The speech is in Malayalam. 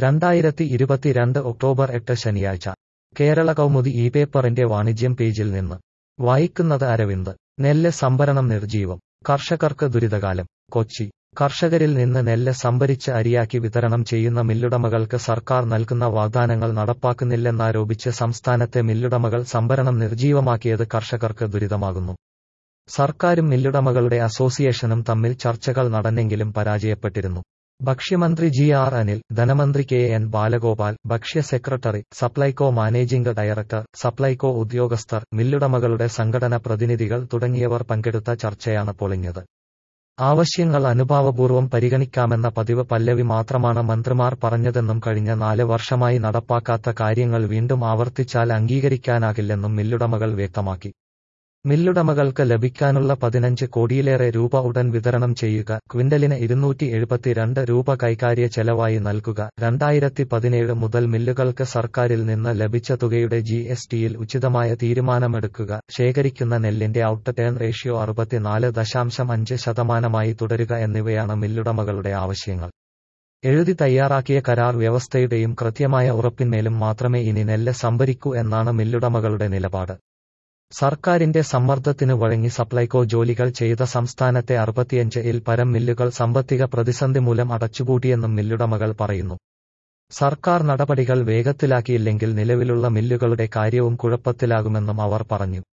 രണ്ടായിരത്തി ഇരുപത്തിരണ്ട് ഒക്ടോബർ എട്ട് ശനിയാഴ്ച കേരള കൗമുദി ഈ പേപ്പറിന്റെ വാണിജ്യം പേജിൽ നിന്ന് വായിക്കുന്നത് അരവിന്ദ് നെല്ല് സംഭരണം നിർജീവം കർഷകർക്ക് ദുരിതകാലം കൊച്ചി കർഷകരിൽ നിന്ന് നെല്ല് സംഭരിച്ച് അരിയാക്കി വിതരണം ചെയ്യുന്ന മില്ലുടമകൾക്ക് സർക്കാർ നൽകുന്ന വാഗ്ദാനങ്ങൾ നടപ്പാക്കുന്നില്ലെന്നാരോപിച്ച് സംസ്ഥാനത്തെ മില്ലുടമകൾ സംഭരണം നിർജീവമാക്കിയത് കർഷകർക്ക് ദുരിതമാകുന്നു സർക്കാരും മില്ലുടമകളുടെ അസോസിയേഷനും തമ്മിൽ ചർച്ചകൾ നടന്നെങ്കിലും പരാജയപ്പെട്ടിരുന്നു ഭക്ഷ്യമന്ത്രി ജി ആർ അനിൽ ധനമന്ത്രി കെ എൻ ബാലഗോപാൽ ഭക്ഷ്യ secretary Supplyco managing director Supplyco ഉദ്യോഗസ്ഥർ മില്ലുടമകളുടെ സംഘടന പ്രതിനിധികൾ തുടങ്ങിയവർ പങ്കെടുത്ത ചർച്ചയാണ് പൊളിഞ്ഞത് ആവശ്യങ്ങൾ അനുഭാവപൂർവ്വം പരിഗണിക്കാമെന്ന പതിവ് പല്ലവി മാത്രമാണ് മന്ത്രിമാർ പറഞ്ഞതെന്നും കഴിഞ്ഞ നാല് വർഷമായി നടപ്പാക്കാത്ത കാര്യങ്ങൾ വീണ്ടും ആവർത്തിച്ചാൽ അംഗീകരിക്കാനാകില്ലെന്നും മില്ലുടമകൾ വ്യക്തമാക്കി മില്ലുടമകൾക്ക് ലഭിക്കാനുള്ള പതിനഞ്ച് കോടിയിലേറെ രൂപ ഉടൻ വിതരണം ചെയ്യുക ക്വിന്റലിന് ഇരുന്നൂറ്റി എഴുപത്തിരണ്ട് രൂപ കൈകാര്യ ചെലവായി നൽകുക രണ്ടായിരത്തി പതിനേഴ് മുതൽ മില്ലുകൾക്ക് സർക്കാരിൽ നിന്ന് ലഭിച്ച തുകയുടെ ജി എസ് ടിയിൽ ഉചിതമായ തീരുമാനമെടുക്കുക ശേഖരിക്കുന്ന നെല്ലിന്റെ ഔട്ട് ടേൺ റേഷ്യോ അറുപത്തിനാല് ദശാംശം അഞ്ച് ശതമാനമായി തുടരുക എന്നിവയാണ് മില്ലുടമകളുടെ ആവശ്യങ്ങൾ എഴുതി തയ്യാറാക്കിയ കരാർ വ്യവസ്ഥയുടെയും കൃത്യമായ ഉറപ്പിന്മേലും മാത്രമേ ഇനി നെല്ല് സംഭരിക്കൂ എന്നാണ് മില്ലുടമകളുടെ നിലപാട് സർക്കാരിന്റെ സമ്മർദ്ദത്തിനു വഴങ്ങി സപ്ലൈകോ ജോലികൾ ചെയ്ത സംസ്ഥാനത്തെ അറുപത്തിയഞ്ച് ഇൽ പരം മില്ലുകൾ സാമ്പത്തിക പ്രതിസന്ധി മൂലം അടച്ചുപൂട്ടിയെന്നും മില്ലുടമകൾ പറയുന്നു സർക്കാർ നടപടികൾ വേഗത്തിലാക്കിയില്ലെങ്കിൽ നിലവിലുള്ള മില്ലുകളുടെ കാര്യവും കുഴപ്പത്തിലാകുമെന്നും അവർ പറഞ്ഞു